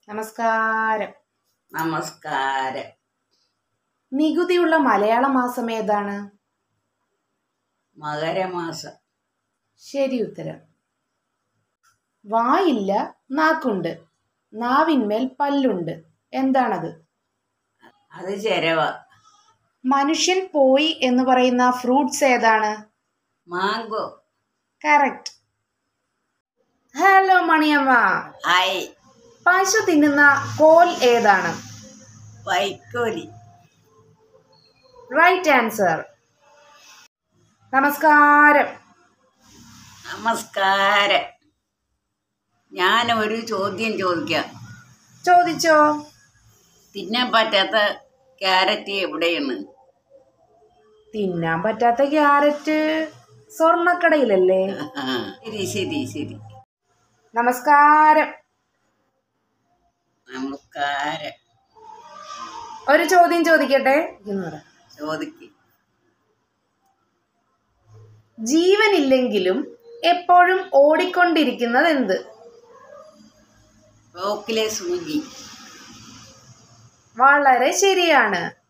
നമസ്കാരം നമസ്കാരം നികുതിയുള്ള മലയാള മാസം ഏതാണ് മകരമാസം ശരി ഉത്തരം വായില്ല നാക്കുണ്ട് നാവിന്മേൽ പല്ലുണ്ട് എന്താണത് അത് ചെരവ മനുഷ്യൻ പോയി എന്ന് പറയുന്ന ഫ്രൂട്ട്സ് ഏതാണ് mango correct hello Maniyamma hi പശു തിന്നുന്ന കോൽ ഏതാണ് വൈക്കോലി റൈറ്റ് ആൻസർ നമസ്കാരം നമസ്കാരം ഞാൻ ഒരു ചോദ്യം ചോദിക്കാം ചോദിച്ചോ തിന്നാൻ പറ്റാത്ത ക്യാരറ്റ് എവിടെയാണ് തിന്നാൻ പറ്റാത്ത ക്യാരറ്റ് സ്വർണ്ണക്കടയിലല്ലേ ശരി ശരി ശരി നമസ്കാരം നമസ്കാരം ഒരു ചോദ്യം ചോദിക്കട്ടെ എന്ന് പറ. ചോദിക്ക് ജീവനില്ലെങ്കിലും എപ്പോഴും ഓടിക്കൊണ്ടിരിക്കുന്നത് എന്ത് റോക്കിലെ സൂചി വളരെ ശരിയാണ്